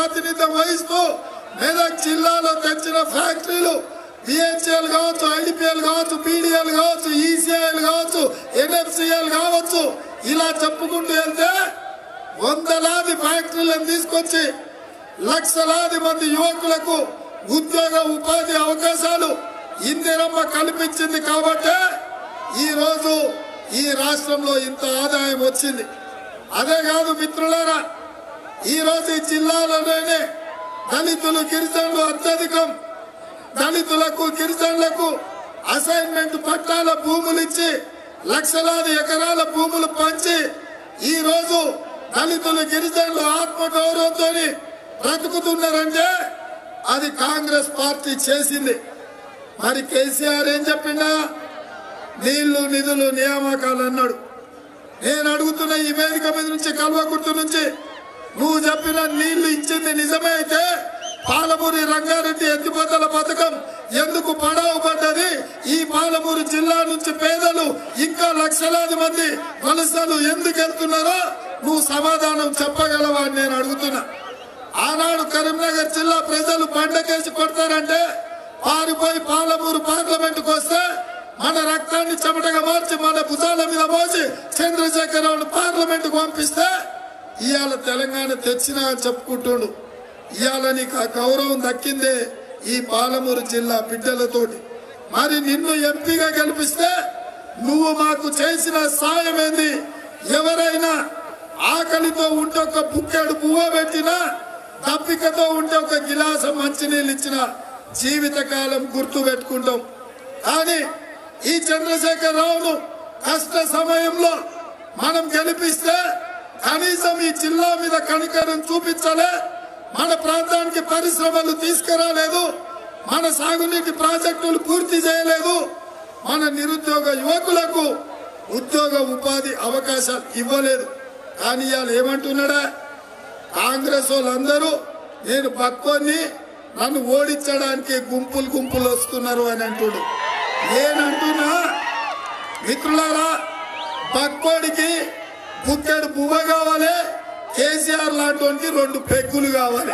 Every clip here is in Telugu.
ప్రాతినిధ్యం వహిస్తూ మెదక్ జిల్లాలో తెచ్చిన ఫ్యాక్టరీలు బిహెచ్ఎల్ కావచ్చు ఐడిపిఎల్ కావచ్చు పీడిఎల్ కావచ్చు ఈసీఐఎల్ కావచ్చు ఎన్ఎఫ్సిఎల్ కావచ్చు ఇలా చెప్పుకుంటూ వెళ్తే వందలాది ఫ్యాక్టరీలను తీసుకొచ్చి లక్షలాది మంది యువకులకు ఉద్యోగ ఉపాధి అవకాశాలు ఇందిరమ్మ కల్పించింది కాబట్టే ఈ రోజు ఈ రాష్ట్రంలో ఇంత ఆదాయం వచ్చింది అదే కాదు మిత్రులారా ఈ రోజు ఈ జిల్లాలోనే దళితులు గిరిజనులు అత్యధికం దళితులకు గిరిజనులకు అసైన్మెంట్ పట్టాల భూములు ఇచ్చి లక్షలాది ఎకరాల భూములు పంచి ఈ రోజు దళితులు గిరిజనులు ఆత్మగౌరవంతో బ్రతుకుతున్నారంటే అది కాంగ్రెస్ పార్టీ చేసింది మరి కేసీఆర్ ఏం చెప్పిండా నీళ్లు నిధులు నియామకాలు అన్నాడు నేను అడుగుతున్న ఈ వేదిక మీద నుంచి కల్వకుర్తి నుంచి నువ్వు చెప్పిన నీళ్లు ఇచ్చింది నిజమే అయితే పాలమూరి రంగారెడ్డి ఎత్తిపోతల పథకం ఎందుకు పడావు పడ్డది ఈ పాలమూరు జిల్లా నుంచి పేదలు ఇంకా లక్షలాది మంది వలసలు ఎందుకు వెళ్తున్నారో నువ్వు సమాధానం చెప్పగలవా అని నేను అడుగుతున్నా ఆనాడు కరీంనగర్ జిల్లా ప్రజలు పండకేసి కొడతారంటే పారిపోయి పాలమూరు పార్లమెంటుకు వస్తే మన రక్తాన్ని చెమటగా మార్చి మన భుజాల మీద మోసి చంద్రశేఖరరావును పార్లమెంటుకు పంపిస్తే ఇవాళ తెలంగాణ తెచ్చినా అని చెప్పుకుంటుండు ఇవాళ నీకు ఆ గౌరవం దక్కిందే ఈ పాలమూరు జిల్లా బిడ్డలతోటి మరి నిన్ను ఎంపీగా గెలిపిస్తే నువ్వు మాకు చేసిన సాయం ఏంది ఎవరైనా ఆకలితో ఉంటే ఒక బుక్కెడు పువ్వ పెట్టినా దప్పికతో ఉంటే ఒక గిలాసం మంచినీళ్ళు ఇచ్చిన జీవితకాలం గుర్తు పెట్టుకుంటాం కానీ ఈ చంద్రశేఖర్ రావును కష్ట సమయంలో మనం గెలిపిస్తే కనీసం ఈ జిల్లా మీద కనికరం చూపించలే మన ప్రాంతానికి పరిశ్రమలు తీసుకురాలేదు మన సాగునీటి ప్రాజెక్టులు పూర్తి చేయలేదు మన నిరుద్యోగ యువకులకు ఉద్యోగ ఉపాధి అవకాశాలు ఇవ్వలేదు కానీ ఇవాళ ఏమంటున్నాడా కాంగ్రెస్ వాళ్ళందరూ నేను పక్కోని నన్ను ఓడించడానికి గుంపులు గుంపులు వస్తున్నారు అని అంటుడు నేనంటున్నా మిత్రులారా పక్కోడికి బుక్కెడు పువ్వ కావాలి కేసీఆర్ లాంటి రెండు పెగ్గులు కావాలి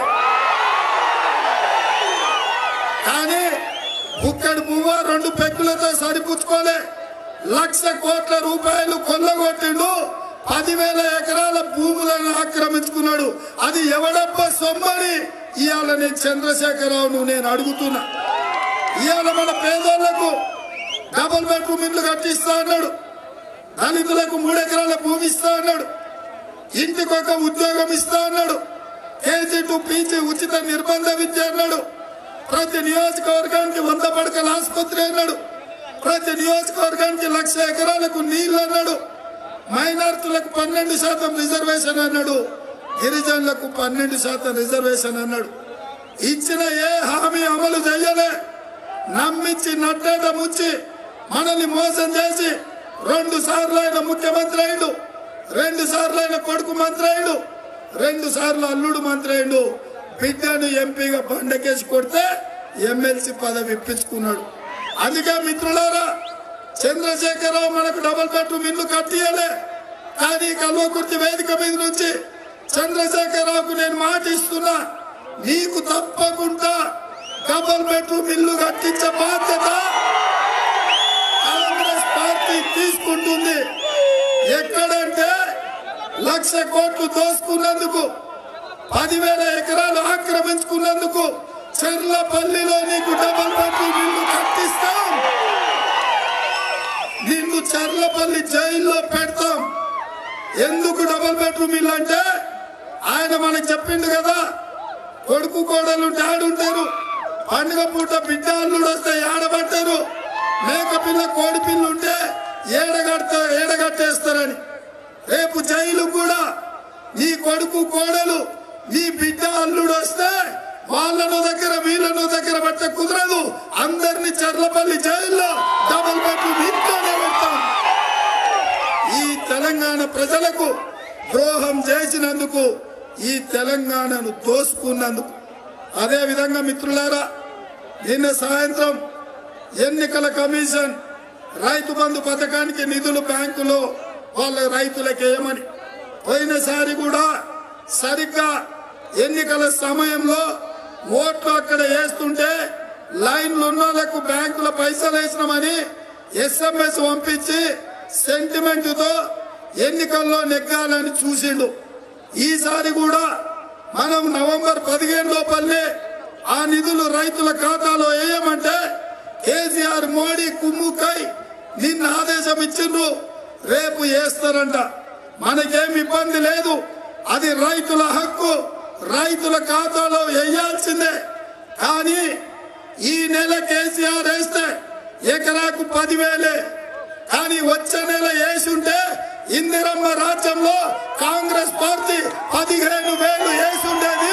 కానీ బుక్కెడు పువ్వ రెండు పెగ్గులతో సరిపుచ్చుకోలే లక్ష కోట్ల రూపాయలు కొల్లగొట్టిండు పదివేల ఎకరాల భూములను ఆక్రమించుకున్నాడు అది ఎవడబ్బ సొమ్మని ఇవాళ నేను చంద్రశేఖరరావును నేను అడుగుతున్నా ఇవాళ మన పేదోళ్లకు డబుల్ బెడ్రూమ్ ఇల్లు కట్టిస్తా అన్నాడు దళితులకు మూడు ఎకరాల భూమి ఇస్తా అన్నాడు ఇంటికి ఒక ఉద్యోగం ఇస్తా అన్నాడు కేజీ టు పీజీ ఉచిత నిర్బంధ విద్య అన్నాడు ప్రతి నియోజకవర్గానికి వంద పడకల ఆసుపత్రి అన్నాడు ప్రతి నియోజకవర్గానికి లక్ష ఎకరాలకు నీళ్లు అన్నాడు మైనార్టీలకు పన్నెండు శాతం రిజర్వేషన్ అన్నాడు గిరిజనులకు పన్నెండు శాతం రిజర్వేషన్ అన్నాడు ఇచ్చిన ఏ హామీ అమలు చేయలే నమ్మించి నట్టేట ముంచి మనల్ని మోసం చేసి రెండు సార్లు ఆయన ముఖ్యమంత్రి అయిండు రెండు సార్లు ఆయన కొడుకు మంత్రి అయిండు రెండు సార్లు అల్లుడు మంత్రి అయిండు బిడ్డను ఎంపీగా బండకేసి కొడితే ఎమ్మెల్సీ పదవి ఇప్పించుకున్నాడు అందుకే మిత్రులారా చంద్రశేఖరరావు మనకు డబుల్ బెడ్రూమ్ ఇల్లు కట్టియలే కానీ కల్వకుర్తి వేదిక మీద నుంచి చంద్రశేఖరరావుకు నేను మాట ఇస్తున్నా నీకు తప్పకుండా డబుల్ బెడ్రూమ్ ఇల్లు కట్టించే బాధ్యత కాంగ్రెస్ పార్టీ తీసుకుంటుంది ఎక్కడంటే లక్ష కోట్లు దోసుకున్నందుకు పదివేల ఎకరాలు ఆక్రమించుకున్నందుకు చెర్లపల్లిలో నీకు డబుల్ బెడ్రూమ్ ఇల్లు కట్టిస్తాం నిన్ను చర్లపల్లి జైల్లో పెడతాం ఎందుకు డబుల్ బెడ్రూమ్ ఇల్లు అంటే ఆయన మనకు చెప్పిండు కదా కొడుకు కోడలు ఉంటారు పండుగ పూట బిడ్డ అల్లుడు వస్తే ఏడబట్టారు మేక పిల్ల కోడి పిల్ల ఉంటే ఏడగట్ట ఏడగట్టేస్తారని రేపు జైలు కూడా నీ కొడుకు కోడలు నీ బిడ్డ అల్లుడు వస్తే వాళ్ళను దగ్గర వీళ్ళను దగ్గర పెట్ట కుదరదు అందరినీ చర్లపల్లి జైల్లో డబుల్ బెడ్రూమ్ ఇంట్లోనే పెడతాం ఈ తెలంగాణ ప్రజలకు ద్రోహం చేసినందుకు ఈ తెలంగాణను దోసుకున్నందుకు అదే విధంగా మిత్రులారా నిన్న సాయంత్రం ఎన్నికల కమిషన్ రైతు బంధు పథకానికి నిధులు బ్యాంకులో వాళ్ళ రైతులకు ఏమని పోయినసారి కూడా సరిగ్గా ఎన్నికల సమయంలో ఓట్లు అక్కడ వేస్తుంటే లైన్లు ఉన్న వాళ్ళకు బ్యాంకుల పైసలు వేసినామని ఎస్ఎంఎస్ పంపించి సెంటిమెంట్ తో ఎన్నికల్లో నెగ్గాలని చూసిండు ఈసారి కూడా మనం నవంబర్ పదిహేను లోపలనే ఆ నిధులు రైతుల ఖాతాలో వేయమంటే కేసీఆర్ మోడీ కుమ్ముకై నిన్న ఆదేశం ఇచ్చిండ్రు రేపు వేస్తారంట మనకేం ఇబ్బంది లేదు అది రైతుల హక్కు రైతుల ఖాతాలో వేయాల్సిందే కానీ ఈ నెల కేసీఆర్ వేస్తే ఎకరాకు పదివేలే కానీ వచ్చే నెల వేసుంటే ఇందిరమ్మ రాజ్యంలో కాంగ్రెస్ పార్టీ పదిహేను వేలు వేసుండేది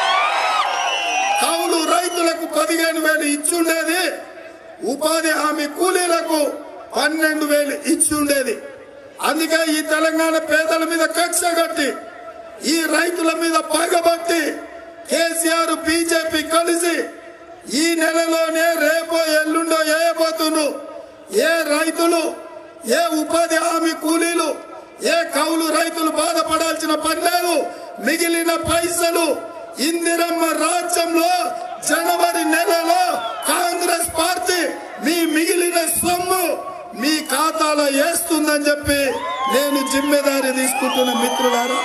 కౌలు రైతులకు పదిహేను వేలు ఇచ్చుండేది ఉపాధి హామీ కూలీలకు పన్నెండు వేలు ఇచ్చుండేది అందుకే ఈ తెలంగాణ పేదల మీద కక్ష కట్టి ఈ రైతుల మీద పగబట్టి కేసీఆర్ బీజేపీ కలిసి ఈ నెలలోనే రేపో ఎల్లుండో వేయబోతున్నారు ఏ రైతులు ఏ ఉపాధి హామీ కూలీలు ఏ కౌలు రైతులు బాధపడాల్సిన పని లేదు మిగిలిన పైసలు ఇందిరమ్మ రాజ్యంలో జనవరి నెలలో కాంగ్రెస్ పార్టీ మీ మిగిలిన సొమ్ము మీ ఖాతాలో వేస్తుందని చెప్పి నేను జిమ్మెదారి తీసుకుంటున్న మిత్రులారా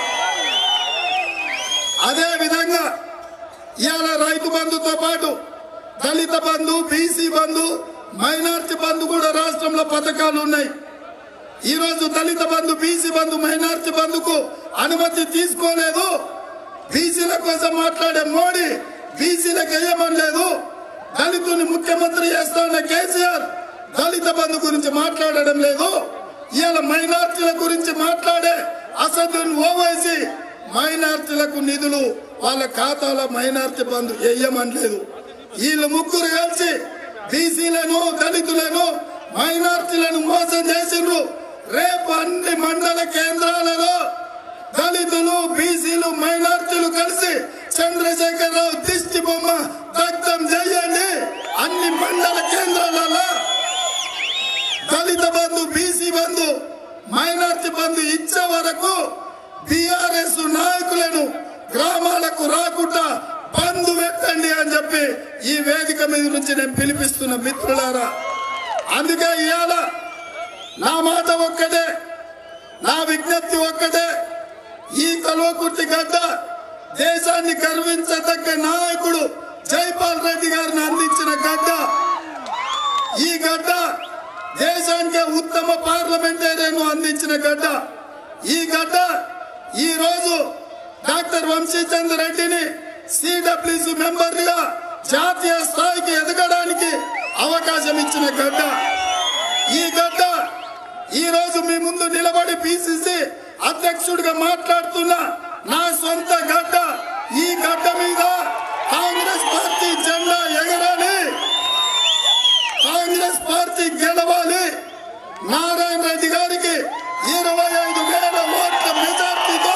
అదే విధంగా ఇవాళ రైతు బంధుతో పాటు దళిత బంధు బీసీ బంధు మైనార్టీ బంధు కూడా రాష్ట్రంలో పథకాలు ఉన్నాయి ఈ రోజు దళిత బంధు బీసీ బంధు మైనార్టీ బంధుకు అనుమతి తీసుకోలేదు బీసీల కోసం మాట్లాడే మోడీ బీసీలకు వేయమనలేదు దళితుని ముఖ్యమంత్రి చేస్తున్న కేసీఆర్ దళిత బంధు గురించి మాట్లాడడం లేదు ఇవాళ మైనార్టీల గురించి మాట్లాడే అసదున్ ఓవైసీ మైనార్టీలకు నిధులు వాళ్ళ ఖాతాలో మైనార్టీ బంధు వేయమనలేదు వీళ్ళు ముగ్గురు కలిసి బీసీలను దళితులను మైనార్టీలను మోసం చేసిండ్రు రేపు అన్ని మండల కేంద్రాలలో దళితులు బీసీలు మైనార్టీలు కలిసి చంద్రశేఖరరావు దిష్టి బొమ్మ దగ్ధం చేయండి అన్ని మండల కేంద్రాలలో దళిత బంధు బీసీ బంధు మైనార్టీ బంధు ఇచ్చే వరకు బిఆర్ఎస్ నాయకులను గ్రామాలకు రాకుండా బంధు పెట్టండి అని చెప్పి ఈ వేదిక మీద నుంచి నేను పిలిపిస్తున్న మిత్రులారా అందుకే ఇవాళ నా మాట ఒక్కటే నా విజ్ఞప్తి ఒక్కటే ఈ కల్వకుర్తి గడ్డ దేశాన్ని గర్వించదగ్గ నాయకుడు జైపాల్ రెడ్డి గారిని అందించిన గడ్డ ఈ గడ్డ దేశానికి ఉత్తమ పార్లమెంటేరియన్ అందించిన గడ్డ ఈ గడ్డ ఈ రోజు డాక్టర్ వంశీచంద్ర రెడ్డిని సిడబ్ల్యూసి మెంబర్ గా జాతీయ స్థాయికి ఎదగడానికి అవకాశం ఇచ్చిన గడ్డ ఈ గడ్డ ఈ రోజు మీ ముందు నిలబడి పిసిసి అధ్యక్షుడిగా మాట్లాడుతున్న నా సొంత గడ్డ ఈ గడ్డ మీద కాంగ్రెస్ పార్టీ జెండా ఎగరాలి కాంగ్రెస్ పార్టీ గెలవాలి నారాయణ రెడ్డి గారికి ఇరవై ఐదు వేల ఓట్ల మెజార్టీతో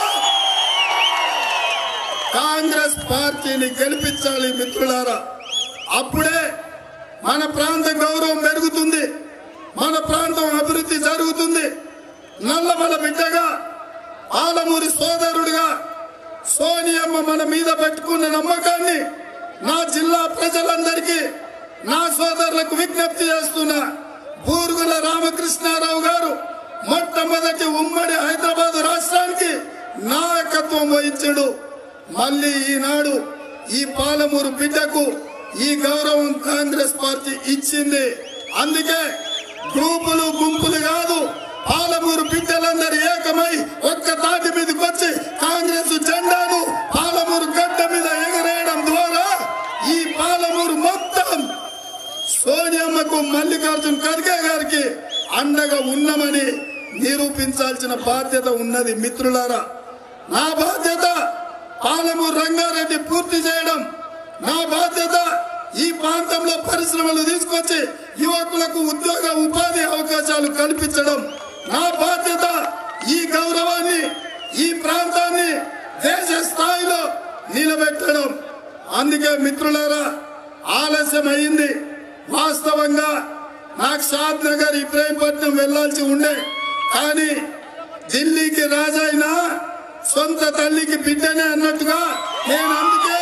కాంగ్రెస్ పార్టీని గెలిపించాలి మిత్రులారా అప్పుడే మన ప్రాంత గౌరవం పెరుగుతుంది మన ప్రాంతం అభివృద్ధి జరుగుతుంది నల్లమల బిడ్డగా పాలమూరి సోదరుడిగా సోనియమ్మ మన మీద పెట్టుకున్న నమ్మకాన్ని నా జిల్లా ప్రజలందరికీ నా సోదరులకు విజ్ఞప్తి చేస్తున్నా బూరుగుల రామకృష్ణారావు గారు మొట్టమొదటి ఉమ్మడి హైదరాబాద్ రాష్ట్రానికి నాయకత్వం వహించాడు మళ్ళీ ఈనాడు ఈ పాలమూరు బిడ్డకు ఈ గౌరవం కాంగ్రెస్ పార్టీ ఇచ్చింది అందుకే గ్రూపులు గుంపులు కాదు పాలమూరు బిడ్డలందరూ ఏకమై ఒక్క తాటి మీదకి వచ్చి కాంగ్రెస్ జెండాను పాలమూరు గడ్డ మీద ఎగరేయడం ద్వారా ఈ పాలమూరు మొత్తం సోనియమ్మకు మల్లికార్జున్ ఖర్గే గారికి అండగా ఉన్నామని నిరూపించాల్సిన బాధ్యత ఉన్నది మిత్రులారా నా బాధ్యత పాలమూరు రంగారెడ్డి పూర్తి చేయడం నా బాధ్యత ఈ ప్రాంతంలో పరిశ్రమలు తీసుకొచ్చి యువకులకు ఉద్యోగ ఉపాధి అవకాశాలు కల్పించడం నా బాధ్యత ఈ గౌరవాన్ని ఈ ప్రాంతాన్ని దేశ స్థాయిలో నిలబెట్టడం అందుకే మిత్రులారా ఆలస్యం అయింది వాస్తవంగా నాకు షాద్ నగర్ ఇబ్రాహీంపట్నం వెళ్లాల్సి ఉండే కానీ ఢిల్లీకి రాజైనా సొంత తల్లికి బిడ్డనే అన్నట్టుగా నేను అందుకే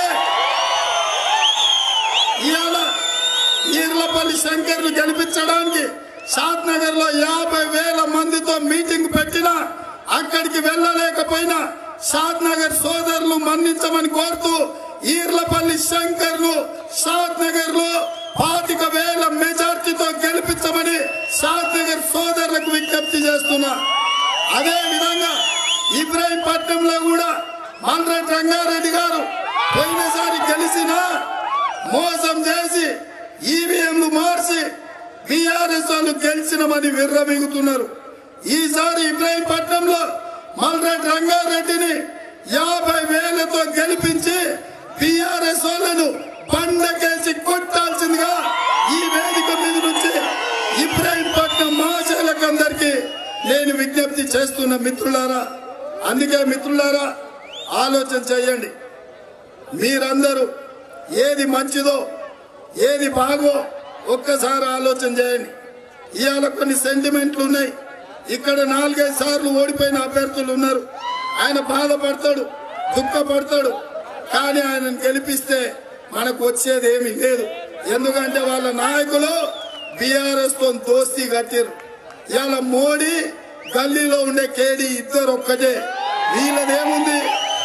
ఇవాళ ఈర్లపల్లి శంకర్ను గెలిపించడానికి షాద్ నగర్ లో యాభై వేల మందితో మీటింగ్ పెట్టినా అక్కడికి వెళ్ళలేకపోయినా షాద్ నగర్ సోదరులు మన్నించమని కోరుతూ ఈర్లపల్లి శంకర్ ను షాద్ నగర్ లో పాతిక వేల మెజార్టీతో గెలిపించమని షాద్ నగర్ సోదరులకు విజ్ఞప్తి చేస్తున్నా అదే విధంగా ఇబ్రాహీంపట్నంలో కూడా మల్రెడ్డి రంగారెడ్డి గారు పోయినసారి గెలిచిన మోసం చేసి ఈవీఎంలు మార్చి బీఆర్ఎస్ వాళ్ళు గెలిచినమని విర్రమిగుతున్నారు ఈసారి ఇబ్రాహీంపట్నంలో మల్రెడ్డి రంగారెడ్డిని యాభై వేలతో గెలిపించి బీఆర్ఎస్ వాళ్ళను బండకేసి కొట్టాల్సిందిగా ఈ వేదిక మీద నుంచి ఇబ్రాహీంపట్నం మహాశైలకు అందరికీ నేను విజ్ఞప్తి చేస్తున్న మిత్రులారా అందుకే మిత్రులారా ఆలోచన చేయండి మీరందరూ ఏది మంచిదో ఏది బాగో ఒక్కసారి ఆలోచన చేయండి ఇవాళ కొన్ని సెంటిమెంట్లు ఉన్నాయి ఇక్కడ నాలుగైదు సార్లు ఓడిపోయిన అభ్యర్థులు ఉన్నారు ఆయన బాధపడతాడు దుఃఖపడతాడు కానీ ఆయనను గెలిపిస్తే మనకు వచ్చేది ఏమీ లేదు ఎందుకంటే వాళ్ళ నాయకులు బీఆర్ఎస్ తో దోస్తీ కట్టారు ఇవాళ మోడీ గల్లీలో ఉండే కేడీ ఇద్దరు ఒక్కటే వీళ్ళదేముంది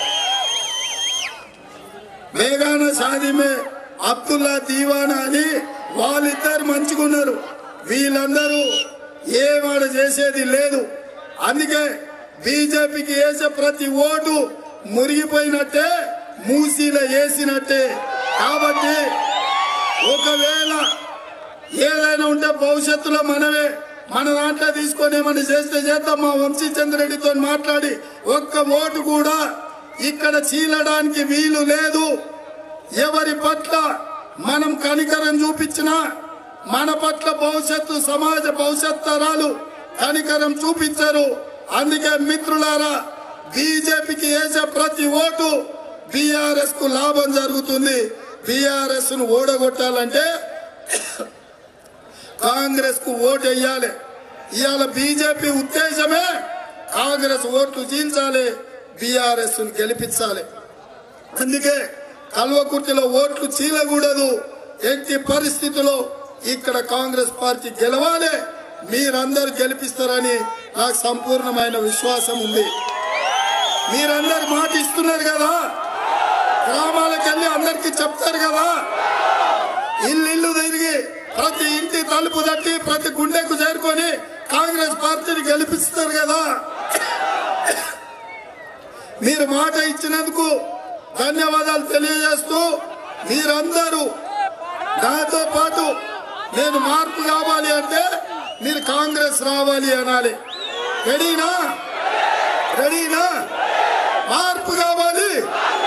బేగాన షాదీమే అబ్దుల్లా దీవానా అని వాళ్ళిద్దరు మంచుకున్నారు వీళ్ళందరూ ఏమాడ చేసేది లేదు అందుకే బీజేపీకి వేసే ప్రతి ఓటు మురిగిపోయినట్టే మూసీలో వేసినట్టే కాబట్టి ఒకవేళ ఏదైనా ఉంటే భవిష్యత్తులో మనమే మన దాంట్లో తీసుకొని ఏమైనా చేస్తే చేద్దాం మా వంశీచంద్రెడ్డితో మాట్లాడి ఒక్క ఓటు కూడా ఇక్కడ చీలడానికి వీలు లేదు ఎవరి పట్ల మనం కనికరం చూపించినా మన పట్ల భవిష్యత్తు సమాజ భవిష్యత్ తరాలు కనికరం చూపించరు అందుకే మిత్రులారా బీజేపీకి వేసే ప్రతి ఓటు బీఆర్ఎస్ కు లాభం జరుగుతుంది బీఆర్ఎస్ ను ఓడగొట్టాలంటే కాంగ్రెస్ కు ఓటు వేయాలి ఇవాళ బీజేపీ ఉద్దేశమే కాంగ్రెస్ ఓట్లు చీల్చాలి బీఆర్ఎస్ ను గెలిపించాలి అందుకే కల్వకుర్తిలో ఓట్లు చీలకూడదు ఎట్టి పరిస్థితుల్లో ఇక్కడ కాంగ్రెస్ పార్టీ గెలవాలి మీరందరూ గెలిపిస్తారని నాకు సంపూర్ణమైన విశ్వాసం ఉంది మీరందరు మాట ఇస్తున్నారు కదా గ్రామాలకు వెళ్ళి అందరికి చెప్తారు కదా ఇల్లు ఇల్లు తిరిగి ప్రతి ఇంటి తలుపు తట్టి ప్రతి గుండెకు చేరుకొని కాంగ్రెస్ పార్టీని గెలిపిస్తారు కదా మీరు మాట ఇచ్చినందుకు ధన్యవాదాలు తెలియజేస్తూ మీరందరూ నాతో పాటు నేను మార్పు కావాలి అంటే మీరు కాంగ్రెస్ రావాలి అనాలి రెడీనా రెడీనా మార్పు కావాలి